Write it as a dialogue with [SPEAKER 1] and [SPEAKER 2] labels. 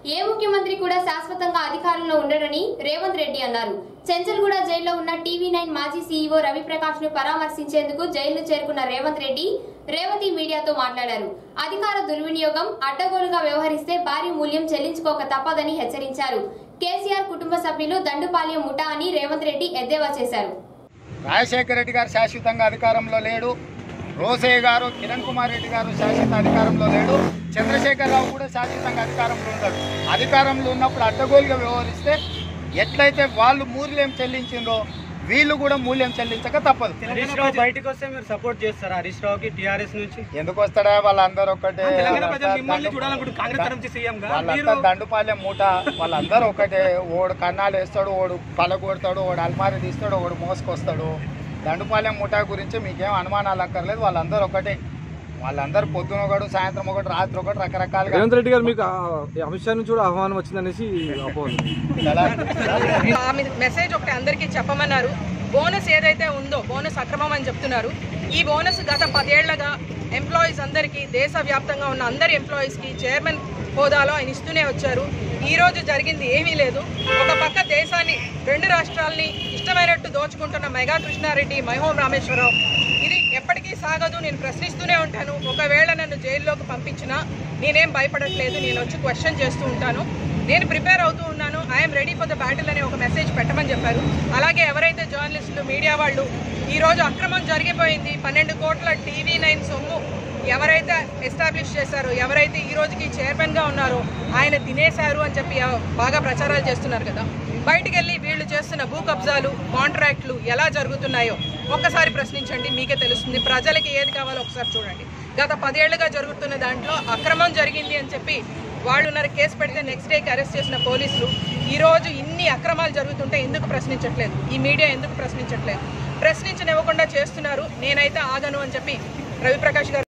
[SPEAKER 1] ఏ ముఖ్యమంత్రి కూడా శాశ్వతంగా అధికారంలో ఉండడని రేవంత్ రెడ్డి అన్నారు చెంచల్గూడ జైల్లో ఉన్న టీవీ నైన్ మాజీ సీఈఓ రవిప్రకాష్ ను పరామర్శించేందుకు జైలు చేరుకున్న రేవంత్ రెడ్డి రేవతి మీడియాతో మాట్లాడారు అధికార దుర్వినియోగం అడ్డగోలుగా వ్యవహరిస్తే భారీ మూల్యం చెల్లించుకోక తప్పదని హెచ్చరించారు కేసీఆర్ కుటుంబ సభ్యులు దండుపాలెం ముఠా అని రేవంత్ రెడ్డి ఎద్దేవా చేశారు
[SPEAKER 2] రాజశేఖర రెడ్డి గారు శాశ్వతంగా అధికారంలో లేడు రోసయ్య గారు కిరణ్ కుమార్ రెడ్డి గారు శాశ్వత అధికారంలో లేడు చంద్రశేఖరరావు కూడా శాశ్వతంగా అధికారంలో ఉన్నాడు అధికారంలో ఉన్నప్పుడు అడ్డగోలుగా వ్యవహరిస్తే ఎట్లయితే వాళ్ళు మూల్యం చెల్లించిందో వీళ్ళు కూడా మూల్యం చెల్లించక తప్పదు
[SPEAKER 3] హరీష్ రావు బయటకు వస్తే మీరు సపోర్ట్ చేస్తారా హరీష్ రావుకి టీఆర్ఎస్ నుంచి
[SPEAKER 2] ఎందుకు వస్తాడా వాళ్ళందరూ ఒకటే
[SPEAKER 3] తెలంగాణ ప్రజలు మిమ్మల్ని
[SPEAKER 2] దండు-
[SPEAKER 3] చూడాలనుకుంటే కాంగ్రెస్ తరఫు సీఎం గా
[SPEAKER 2] వాళ్ళంతా దండుపాలెం మూట వాళ్ళందరూ ఒకటే ఓడు కన్నాలు వేస్తాడు ఓడు పలగొడతాడు ఓడు అల్మారి తీస్తాడు ఓడు మోసుకొస్తాడు దండుపాలెం మూట గురించి మీకేం అనుమానాలు అక్కర్లేదు వాళ్ళందరూ ఒకటే వాళ్ళందరూ పొద్దున ఒకడు సాయంత్రం ఒకటి రాత్రి ఒకటి రకరకాలుగా
[SPEAKER 4] రేవంత్ రెడ్డి గారు మీకు ఆ- అమిత్ షా నుంచి కూడా ఆహ్వానం వచ్చిందనేసి అపోహలు
[SPEAKER 2] కదా?
[SPEAKER 5] ఆ మీ- మెసేజ్ ఒకటి అందరికీ చెప్పమన్నారు బోనస్ ఏదైతే ఉందో బోనస్ అక్రమం అని చెప్తున్నారు ఈ బోనస్ గత పదేళ్లగా ఎంప్లాయీస్ అందరికీ దేశవ్యాప్తంగా ఉన్న అందరి ఎంప్లాయీస్కి చైర్మన్ హోదాలో ఆయన ఇస్తూనే వచ్చారు ఈ రోజు జరిగింది ఏమీ లేదు ఒక పక్క దేశాన్ని రెండు రాష్ట్రాలని ఇష్టమైనట్టు దోచుకుంటున్న మెగా కృష్ణారెడ్డి మైహోం రామేశ్వరరావు ఇది ఎప్పటికీ సాగదు నేను ప్రశ్నిస్తూనే ఉంటాను ఒకవేళ నన్ను జైల్లోకి పంపించినా నేనేం భయపడట్లేదు నేను వచ్చి క్వశ్చన్ చేస్తూ ఉంటాను నేను ప్రిపేర్ అవుతూ ఉన్నాను I'm ready for the battle అనే ఒక మెసేజ్ పెట్టమని చెప్పారు అలాగే ఎవరైతే జర్నలిస్టులు మీడియా వాళ్ళు ఈ రోజు అక్రమం జరిగిపోయింది పన్నెండు కోట్ల టీవీ నైన్ సొమ్ము ఎవరైతే ఎస్టాబ్లిష్ చేశారో ఎవరైతే ఈ రోజుకి చైర్మన్ గా ఉన్నారో ఆయన తినేశారు అని చెప్పి ఎవ- బాగా ప్రచారాలు చేస్తున్నారు కదా బయటికి వెళ్ళి వీళ్ళు చేస్తున్న భూ కబ్జాలు కాంట్రాక్ట్లు ఎలా జరుగుతున్నాయో ఒక్కసారి ప్రశ్నించండి మీకే తెలుస్తుంది ప్రజలకి ఏది కావాలో ఒకసారి చూడండి గత పదేళ్లుగా జరుగుతున్న దాంట్లో అక్రమం జరిగింది అని చెప్పి వాళ్ళు ఉన్నారు కేసు పెడితే నెక్స్ట్ డేకి అరెస్ట్ చేసిన పోలీసులు ఈ రోజు ఇన్ని అక్రమాలు జరుగుతుంటే ఎందుకు ప్రశ్నించట్లేదు ఈ మీడియా ఎందుకు ప్రశ్నించట్లేదు ప్రశ్నించనివ్వకుండా చేస్తున్నారు నేనైతే ఆగను అని చెప్పి రవిప్రకాష్ గారు